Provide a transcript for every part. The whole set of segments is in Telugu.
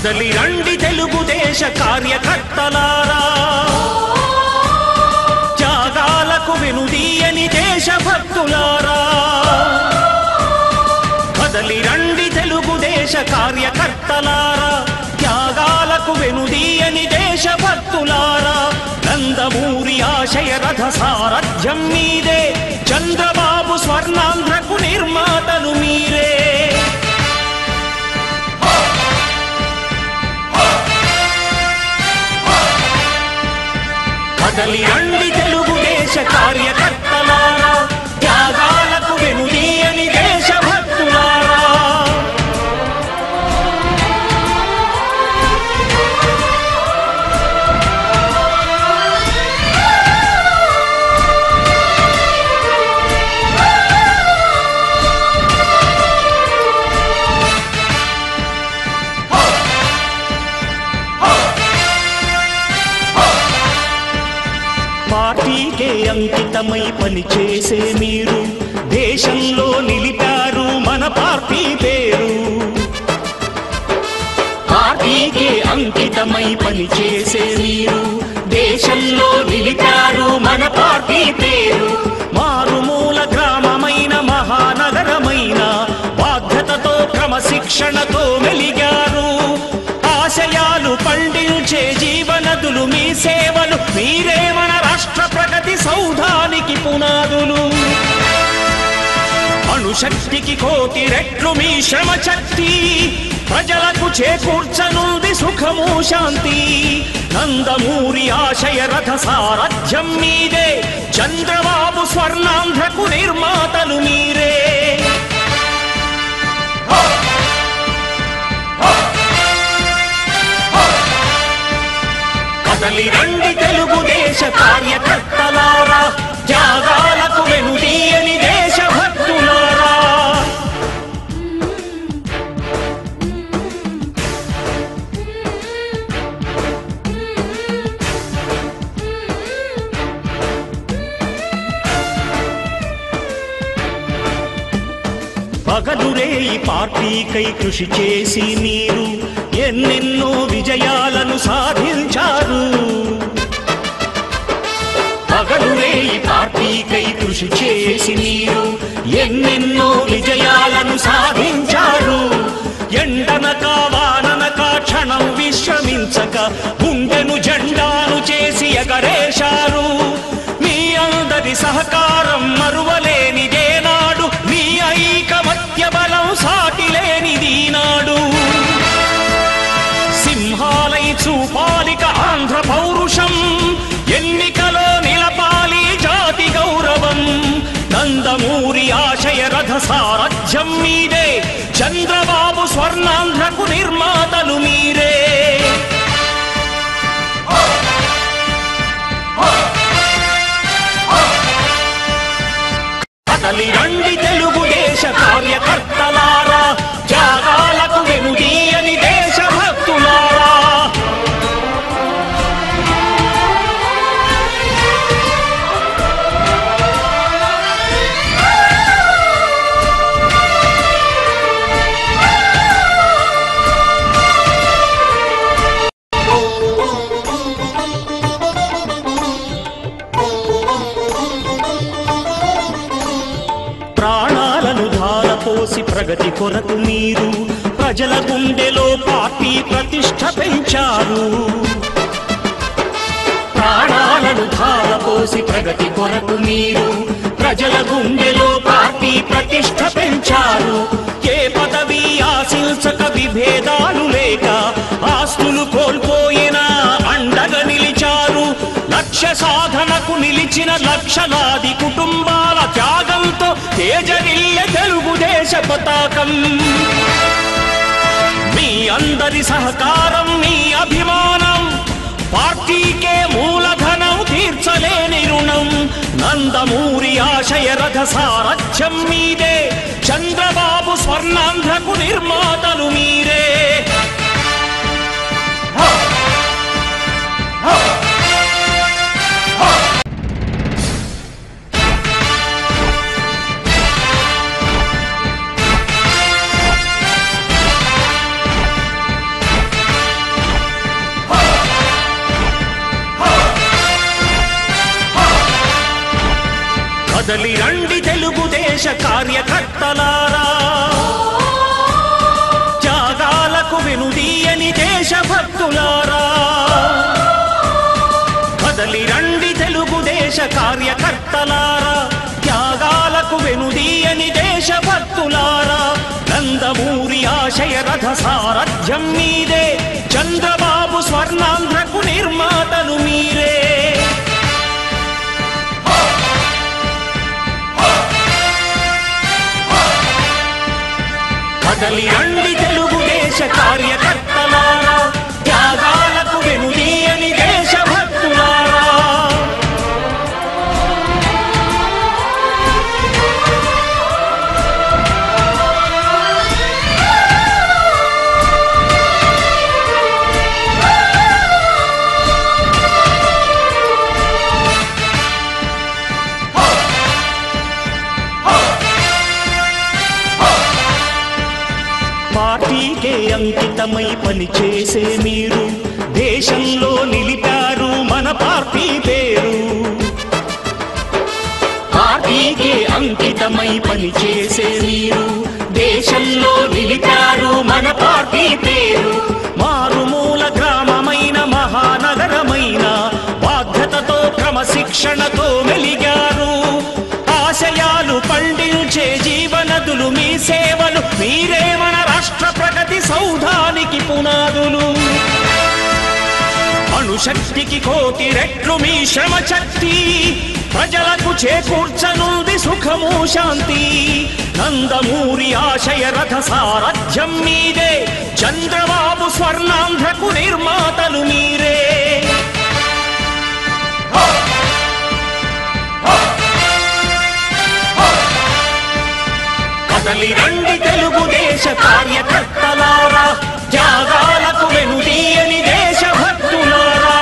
కదలి రండి తెలుగుదేశ కార్యకర్తలారా త్యాగాలకు వెనుదీయని దేశభక్తులారా కదలి రండి తెలుగుదేశ కార్యకర్తలారా త్యాగాలకు వెనుదీయని దేశభక్తులారా నందమూరి ఆశయ రథ సారథ్యం మీదే చంద్రబాబు స్వర్ణాంధ్రకు నిర్మాతలు మీరే కదలి రండి తెలుగుదేశ కార్యకర్తలారా త్యాగాలకు వెనుదీయని దేశభక్తులారా పార్టీకే అంకితమై పనిచేసే మీరు దేశంలో నిలిపారు మన పార్టీ పేరు పార్టీకే అంకితమై పనిచేసే మీరు దేశంలో నిలిపారు మన పార్టీ పేరు మారుమూల గ్రామమైన మహానగరమైన బాధ్యతతో క్రమశిక్షణతో మెలిగారు ఆశయాలు పండించే జీవనదులు మీ సేవలు మీరే మన రాష్ట్ర ప్రగతి సౌధానికి పునాదులు అణుశక్తికి కోటి రెట్లు మీ శ్రమ శక్తి ప్రజలకు చేకూర్చనుంది సుఖము శాంతి నందమూరి ఆశయ రథ సారథ్యం మీదే చంద్రబాబు స్వర్ణాంధ్రకు నిర్మాతలు మీరే కదలి రండి తెలుగుదేశ కార్యకర్తలారా త్యాగాలకు వెనుదీయని దేశభక్తులారా పగలురే ఈ పార్టీకై కృషి చేసి మీరు ఎన్నెన్నో విజయాలను సాధించారు పగలురే ఈ పార్టీకై కృషి చేసి మీరు ఎన్నెన్నో విజయాలను సాధించారు ఎండనక వాననక క్షణం విశ్రమించక గుండెను జెండాను చేసి ఎగరేశారు మీ అందరి సహకారం మరువలేనిదే నాడు మీ ఐకమత్య బలం సాటి లేనిది నాడు సింహాలై చూపాలిక ఆంధ్ర పౌరుషం ఎన్నికలో నిలపాలి జాతి గౌరవం నందమూరి ఆశయ రథ సారథ్యం మీదే చంద్రబాబు స్వర్ణాంధ్రకు నిర్మాతలు మీరే కదలి రండి తెలుగుదేశ కార్యకర్తలారా త్యాగాలకు వెనుదీయని దేశభక్తులారా ప్రాణాలను ధారపోసి ప్రగతి కొరకు మీరు ప్రజల గుండెలో పార్టీ ప్రతిష్ట పెంచారు ప్రాణాలను ధారపోసి ప్రగతి కొరకు మీరు ప్రజల గుండెలో పార్టీ ప్రతిష్ట పెంచారు ఏ పదవి ఆశించక విభేదాలు లేక ఆస్తులు కోల్పోయినా అండగా నిలిచారు లక్ష్య సాధనకు నిలిచిన లక్షలాది కుటుంబాల త్యాగంతో తేజరిల్లె తెలుగుదేశ పతాకం మీ అందరి సహకారం మీ అభిమానం పార్టీకే మూలధనం తీర్చలేని రుణం నందమూరి ఆశయ రథ సారథ్యం మీదే చంద్రబాబు స్వర్ణాంధ్రకు నిర్మాతలు మీరే కదలి రండి తెలుగుదేశ కార్యకర్తలారా త్యాగాలకు వెనుదీయని దేశభక్తులారా కదలి రండి తెలుగుదేశ కార్యకర్తలారా త్యాగాలకు వెనుదీయని దేశభక్తులారా నందమూరి ఆశయ రథ సారథ్యం మీదే చంద్రబాబు స్వర్ణాంధ్రకు నిర్మాతలు మీరే కదలి రండి తెలుగుదేశ కార్యకర్తలారా త్యాగాలకు వెనుదీయని దేశభక్తులారా పార్టీకే అంకితమై పనిచేసే మీరు దేశంలో నిలిపారు మన పార్టీ పేరు పార్టీకే అంకితమై పనిచేసే మీరు దేశంలో నిలిపారు మన పార్టీ పేరు మారుమూల గ్రామమైన మహానగరమైన బాధ్యతతో క్రమశిక్షణతో మెలిగారు ఆశయాలు పండించే జీవనదులు మీ సేవలు మీరే మన రాష్ట్ర ప్రగతి సౌధానికి పునాదులు అణుశక్తికి కోటి రెట్లు మీ శ్రమ శక్తి ప్రజలకు చేకూర్చనుంది సుఖము శాంతి నందమూరి ఆశయ రథ సారథ్యం మీదే చంద్రబాబు స్వర్ణాంధ్రకు నిర్మాతలు మీరే కదలి రండి తెలుగుదేశ కార్యకర్తలారా త్యాగాలకు వెనుదీయని దేశభక్తులారా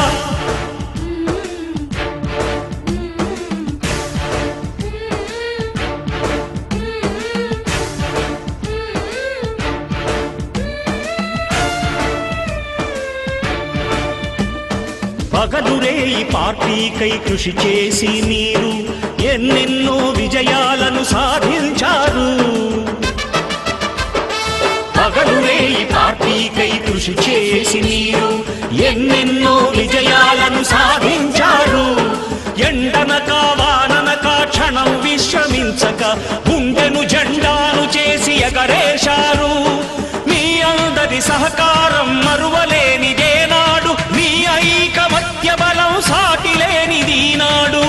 పగలురే ఈ పార్టీకై కృషి చేసి మీరు ఎన్నెన్నో విజయాలను సాధించారు పగలురే ఈ పార్టీకై కృషి చేసి మీరు ఎన్నెన్నో విజయాలను సాధించారు ఎండనక వాననక క్షణం విశ్రమించక గుండెను జెండాను చేసి ఎగరేశారు మీ అందరి సహకారం మరువలేనిదే నాడు మీ ఐకమత్య బలం సాటిలేనిది నాడు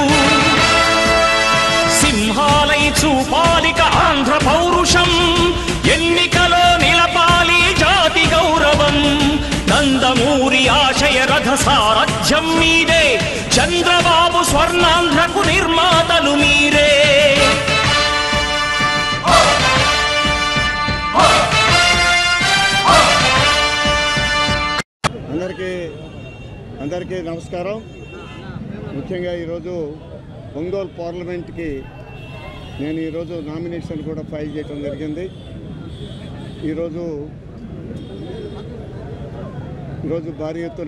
సింహాలై చూపాలిక ఆంధ్ర పౌరుషం ఎన్నికలో నిలపాలి జాతి గౌరవం నందమూరి ఆశయ రథ సారథ్యం మీదే చంద్రబాబు స్వర్ణాంధ్రకు నిర్మాతలు మీరే అందరికీ అందరికీ నమస్కారం ముఖ్యంగా ఈరోజు ఒంగోలు పార్లమెంట్కి నేను ఈరోజు నామినేషన్ కూడా ఫైల్ చేయడం జరిగింది ఈరోజు ఈరోజు భారీ ఎత్తున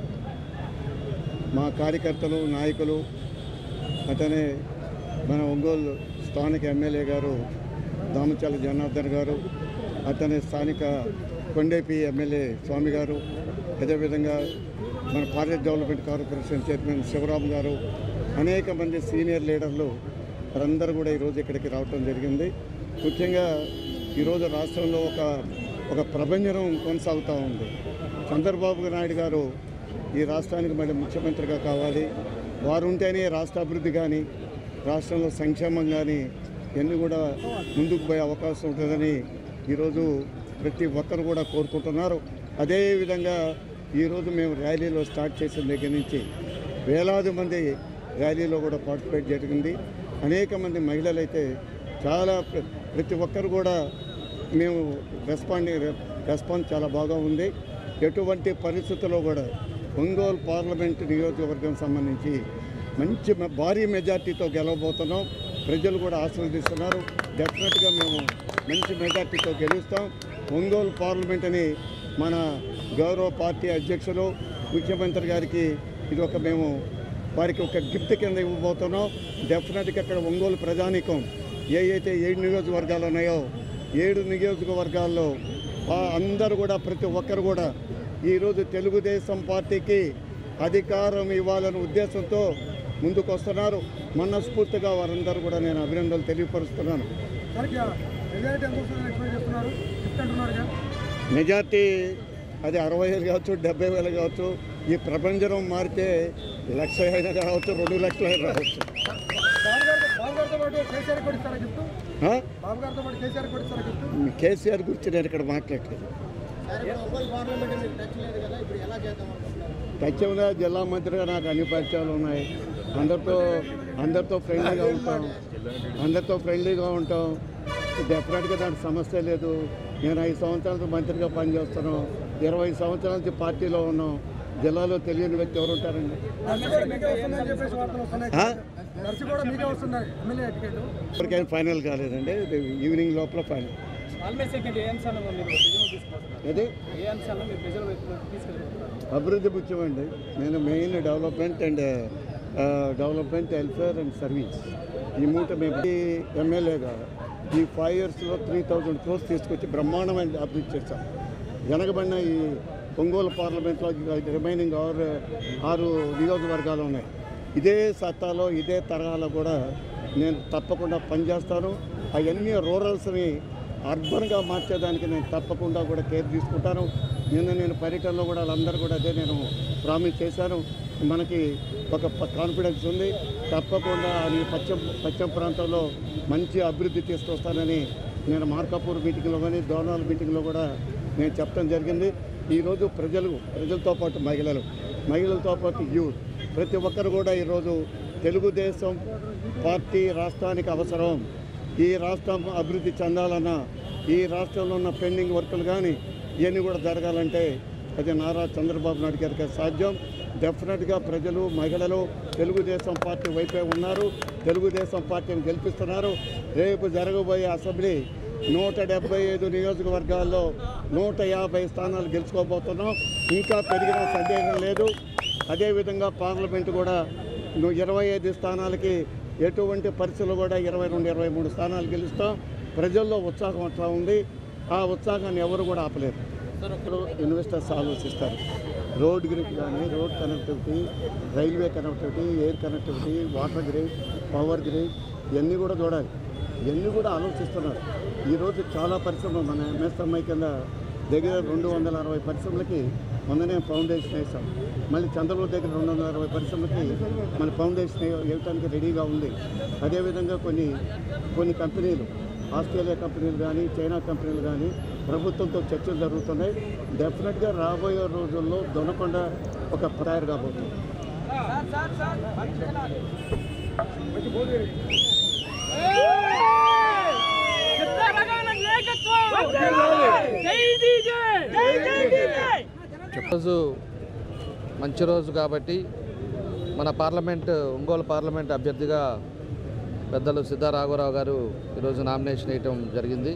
మా కార్యకర్తలు నాయకులు అతనే మన ఒంగోలు స్థానిక ఎమ్మెల్యే గారు దామచల జనార్దన్ గారు అతని స్థానిక కొండేపి ఎమ్మెల్యే స్వామి గారు అదేవిధంగా మన forest development corporation chairman Shivaram గారు అనేక మంది సీనియర్ లీడర్లు వారందరూ కూడా ఈరోజు ఇక్కడికి రావటం జరిగింది ముఖ్యంగా ఈరోజు రాష్ట్రంలో ఒక ఒక ప్రభంజనం కొనసాగుతూ ఉంది చంద్రబాబు నాయుడు గారు ఈ రాష్ట్రానికి మళ్ళీ ముఖ్యమంత్రిగా కావాలి వారు ఉంటేనే రాష్ట్ర అభివృద్ధి కానీ రాష్ట్రంలో సంక్షేమం కానీ ఇవన్నీ కూడా ముందుకు పోయే అవకాశం ఉంటుందని ఈరోజు ప్రతి ఒక్కరు కూడా కోరుకుంటున్నారు అదేవిధంగా ఈరోజు మేము ర్యాలీలో స్టార్ట్ చేసిన దగ్గర నుంచి వేలాది మంది ర్యాలీలో కూడా పార్టిసిపేట్ జరిగింది అనేక మంది మహిళలు అయితే చాలా ప్ర- ప్రతి ఒక్కరు కూడా మేము రెస్పాండ్ రెస్పాన్స్ చాలా బాగా ఉంది ఎటువంటి పరిస్థితుల్లో కూడా ఒంగోలు పార్లమెంట్ నియోజకవర్గం సంబంధించి మంచి మ- భారీ మెజార్టీతో గెలవబోతున్నాం ప్రజలు కూడా ఆశీర్వదిస్తున్నారు డెఫినెట్గా మేము మంచి మెజార్టీతో గెలుస్తాం ఒంగోలు పార్లమెంట్ అని మన గౌరవ పార్టీ అధ్యక్షులు ముఖ్యమంత్రి గారికి ఇది ఒక మేము వారికి ఒక గిఫ్ట్ కింద ఇవ్వబోతున్నాం డెఫినెట్గా ఇక్కడ ఒంగోలు ప్రజానీకం ఏ అయితే ఏడు నియోజకవర్గాలు ఉన్నాయో ఏడు నియోజకవర్గాల్లో ఆ అందరూ కూడా ప్రతి ఒక్కరు కూడా ఈరోజు తెలుగుదేశం పార్టీకి అధికారం ఇవ్వాలనే ఉద్దేశంతో ముందుకు వస్తున్నారు మనస్ఫూర్తిగా వారందరూ కూడా నేను అభినందనలు తెలియపరుస్తున్నాను సరికి మెజారిటీ ఎంత వస్తుందని ఎక్స్పెక్ట్ చేస్తున్నారు గిఫ్ట్ అంటున్నారు మెజార్టీ అది అరవై వేలు కావచ్చు డెబ్బై వేలు కావచ్చు ఈ ప్రపంచం మారితే లక్ష అయినా కావచ్చు రెండు లక్షలు అయినా రావచ్చు బాబు గారితో బాబు గారితో పాటు కేసీఆర్ కూడా ఇస్తారా గిఫ్ట్ ఆ? బాబు గారితో పాటు కేసీఆర్ కూడా ఇస్తారా గిఫ్ట్ మీ కేసీఆర్ గురించి నేను ఇక్కడ మాట్లాడలేదు పశ్చిమ జిల్లా మంత్రిగా నాకు అన్ని పరిచయాలు ఉన్నాయి అందరితో అందరితో ఫ్రెండ్లీగా ఉంటాం అందరితో ఫ్రెండ్లీగా ఉంటాం డెఫినెట్గా దానికి సమస్య లేదు నేను ఐదు సంవత్సరాల మంత్రిగా పనిచేస్తున్నాను ఇరవై సంవత్సరాల నుంచి పార్టీలో ఉన్నాం జిల్లాలో తెలియని వ్యక్తి ఎవరు ఉంటారండి నర్సు కూడా మీకే వస్తుందని చెప్పేసి వార్తలు వస్తున్నాయి ఆ? నర్సు కూడా మీకే వస్తున్నాయి ఎమ్మెల్యే టికెట్ ఎవరికైనా ఫైనల్ కాలేదండి ఇది ఈవినింగ్ లోపల ఫైనల్ ఆల్మేట్ సెకండ్ ఏ అంశాలను మీరు ప్రజలు తీసుకొస్తున్నారు అదే ఏ అంశాలను మీరు ప్రజల వైపు తీసుకెళ్ళిపోతున్నారు అభివృద్ధి ముఖ్యమండి నేను main development and development welfare and service ఈ మూట మేము ఈ ఎమ్మెల్యేగా ఈ ఫైవ్ ఇయర్స్లో త్రీ థౌజండ్ క్రోర్స్ తీసుకొచ్చి బ్రహ్మాండమైన అభివృద్ధి చేశాం వెనకబడిన ఈ ఒంగోలు పార్లమెంట్లో రిమైనింగ్ ఆరు ఆరు నియోజకవర్గాలు ఉన్నాయి ఇదే సత్తాలో ఇదే తరహాలో కూడా నేను తప్పకుండా పనిచేస్తాను అవన్నీ రూరల్స్ని అర్బన్గా మార్చేదానికి నేను తప్పకుండా కూడా కేర్ తీసుకుంటాను నిన్న నేను పర్యటనలో కూడా వాళ్ళందరూ కూడా అదే నేను ప్రామిస్ చేశాను మనకి ఒక ప- కాన్ఫిడెన్స్ ఉంది తప్పకుండా ఈ పశ్చిమ పశ్చిమ ప్రాంతంలో మంచి అభివృద్ధి తీసుకొస్తానని నేను మార్కాపూర్ మీటింగ్లో కానీ దోనాల్ మీటింగ్లో కూడా నేను చెప్పడం జరిగింది ఈరోజు ప్రజలు ప్రజలతో పాటు మహిళలు మహిళలతో పాటు యూత్ ప్రతి ఒక్కరు కూడా ఈరోజు తెలుగుదేశం పార్టీ రాష్ట్రానికి అవసరం ఈ రాష్ట్రం అభివృద్ధి చెందాలన్నా ఈ రాష్ట్రంలో ఉన్న పెండింగ్ వర్కులు కానీ ఇవన్నీ కూడా జరగాలంటే అది నారా చంద్రబాబు నాయుడు గారికి సాధ్యం డెఫినెట్గా ప్రజలు మహిళలు తెలుగుదేశం పార్టీ వైపే ఉన్నారు తెలుగుదేశం పార్టీని గెలిపిస్తున్నారు రేపు జరగబోయే అసెంబ్లీ నూట డెబ్బై ఐదు నియోజకవర్గాల్లో నూట యాభై స్థానాలు గెలుచుకోబోతున్నాం ఇంకా పెరిగిన సందేహం లేదు అదేవిధంగా పార్లమెంటు కూడా ను- ఇరవై ఐదు స్థానాలకి ఎటువంటి పరిస్థితులు కూడా ఇరవై రెండు ఇరవై మూడు స్థానాలు గెలుస్తాం ప్రజల్లో ఉత్సాహం అట్లా ఉంది ఆ ఉత్సాహాన్ని ఎవరు కూడా ఆపలేరు ఇప్పుడు ఇన్వెస్టర్స్ ఆలోచిస్తారు రోడ్ గ్రిడ్ కానీ road connectivity railway connectivity air connectivity water grid power grid ఇవన్నీ కూడా చూడాలి ఇవన్నీ కూడా ఆలోచిస్తున్నారు ఈరోజు చాలా పరిశ్రమలు మన ఎంఎస్ఎంఐ కింద దగ్గర రెండు వందల అరవై పరిశ్రమలకి మొన్ననే ఫౌండేషన్ వేసాం మళ్ళీ చంద్రబాబు దగ్గర రెండు వందల అరవై పరిశ్రమలకి మన ఫౌండేషన్ వేయడానికి రెడీగా ఉంది అదేవిధంగా కొన్ని కొన్ని కంపెనీలు ఆస్ట్రేలియా కంపెనీలు కానీ చైనా కంపెనీలు కానీ ప్రభుత్వంతో చర్చలు జరుగుతున్నాయి డెఫినెట్గా రాబోయే రోజుల్లో దొనకొండ ఒక తయారు కాబోతుంది రోజు మంచి రోజు కాబట్టి మన పార్లమెంట్ ఒంగోలు పార్లమెంట్ అభ్యర్థిగా పెద్దలు సిద్ధా రాఘవరావు గారు ఈరోజు నామినేషన్ వేయటం జరిగింది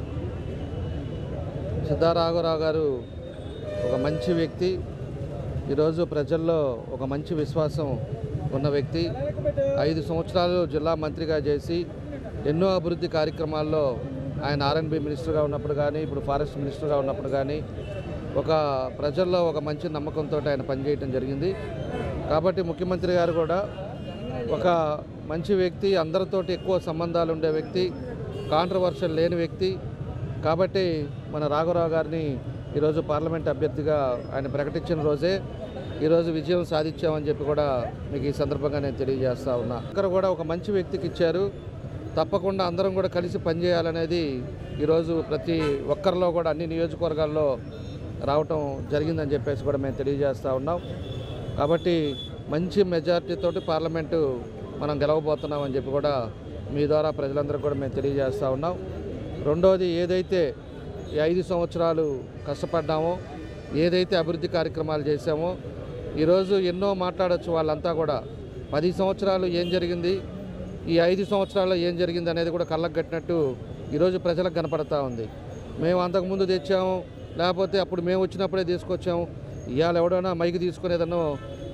సిద్ధా రాఘవరావు గారు ఒక మంచి వ్యక్తి ఈరోజు ప్రజల్లో ఒక మంచి విశ్వాసం ఉన్న వ్యక్తి ఐదు సంవత్సరాలు జిల్లా మంత్రిగా చేసి ఎన్నో అభివృద్ధి కార్యక్రమాల్లో ఆయన ఆర్ఎన్బి మినిస్టర్గా ఉన్నప్పుడు కానీ ఇప్పుడు ఫారెస్ట్ మినిస్టర్గా ఉన్నప్పుడు కానీ ఒక ప్రజల్లో ఒక మంచి నమ్మకంతో ఆయన పనిచేయటం జరిగింది కాబట్టి ముఖ్యమంత్రి గారు కూడా ఒక మంచి వ్యక్తి అందరితోటి ఎక్కువ సంబంధాలు ఉండే వ్యక్తి కాంట్రవర్షియల్ లేని వ్యక్తి కాబట్టి మన రాఘవరావు గారిని ఈరోజు పార్లమెంట్ అభ్యర్థిగా ఆయన ప్రకటించిన రోజే ఈరోజు విజయం సాధించామని చెప్పి కూడా మీకు ఈ సందర్భంగా నేను తెలియజేస్తా ఉన్నా ఇక్కడ కూడా ఒక మంచి వ్యక్తికి ఇచ్చారు తప్పకుండా అందరం కూడా కలిసి పనిచేయాలనేది ఈరోజు ప్రతి ఒక్కరిలో కూడా అన్ని నియోజకవర్గాల్లో రావటం జరిగిందని చెప్పేసి కూడా మేము తెలియజేస్తూ ఉన్నాం కాబట్టి మంచి మెజారిటీతోటి పార్లమెంటు మనం గెలవబోతున్నాం అని చెప్పి కూడా మీ ద్వారా ప్రజలందరూ కూడా మేము తెలియజేస్తూ ఉన్నాం రెండోది ఏదైతే ఈ ఐదు సంవత్సరాలు కష్టపడ్డామో ఏదైతే అభివృద్ధి కార్యక్రమాలు చేశామో ఈరోజు ఎన్నో మాట్లాడొచ్చు వాళ్ళంతా కూడా పది సంవత్సరాలు ఏం జరిగింది ఈ ఐదు సంవత్సరాల్లో ఏం జరిగింది అనేది కూడా కళ్ళకు కట్టినట్టు ఈరోజు ప్రజలకు కనపడతా ఉంది మేము అంతకుముందు తెచ్చాము లేకపోతే అప్పుడు మేము వచ్చినప్పుడే తీసుకొచ్చాము ఇవాళ ఎవడైనా మైకి తీసుకుని ఏదన్నా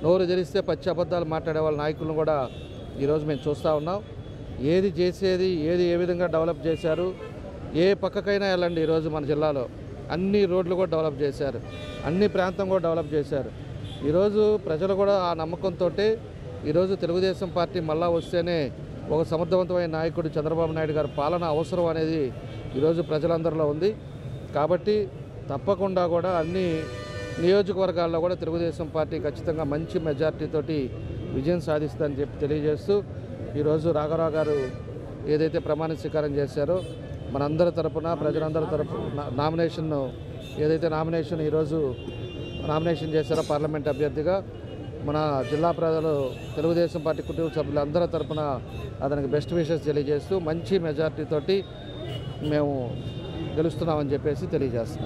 నోరు తెరిస్తే పచ్చి అబద్ధాలు మాట్లాడే వాళ్ళ నాయకులను కూడా ఈరోజు మేము చూస్తూ ఉన్నాం ఏది చేసేది ఏది ఏ విధంగా డెవలప్ చేశారు ఏ పక్కకైనా వెళ్ళండి ఈరోజు మన జిల్లాలో అన్ని రోడ్లు కూడా డెవలప్ చేశారు అన్ని ప్రాంతం కూడా డెవలప్ చేశారు ఈరోజు ప్రజలు కూడా ఆ నమ్మకంతో ఈరోజు తెలుగుదేశం పార్టీ మళ్ళా వస్తేనే ఒక సమర్థవంతమైన నాయకుడు చంద్రబాబు నాయుడు గారి పాలన అవసరం అనేది ఈరోజు ప్రజలందరిలో ఉంది కాబట్టి తప్పకుండా కూడా అన్ని నియోజకవర్గాల్లో కూడా తెలుగుదేశం పార్టీ ఖచ్చితంగా మంచి మెజార్టీతోటి విజయం సాధిస్తుందని చెప్పి తెలియజేస్తూ ఈరోజు రాఘరావు గారు ఏదైతే ప్రమాణ స్వీకారం చేశారో మనందరి తరపున ప్రజలందరి తరపున నామినేషన్ ఏదైతే నామినేషన్ ఈరోజు నామినేషన్ చేశారో పార్లమెంట్ అభ్యర్థిగా మన జిల్లా ప్రజలు తెలుగుదేశం పార్టీ కుటుంబ సభ్యులందరి తరపున అతనికి బెస్ట్ విషెస్ తెలియజేస్తూ మంచి మెజార్టీతోటి మేము గెలుస్తున్నామని చెప్పేసి తెలియజేస్తున్నాం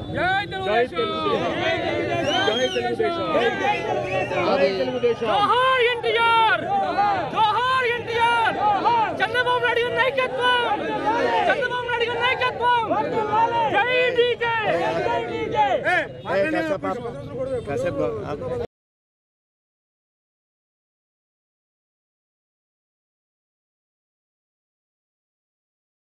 అది జోహార్ ఎన్టీఆర్ జోహార్ ఎన్టీఆర్ చంద్రబాబు నాయుడు గారి నాయకత్వం చంద్రబాబు నాయుడు గారి నాయకత్వం జై డీజే కాసేపు కాసేపు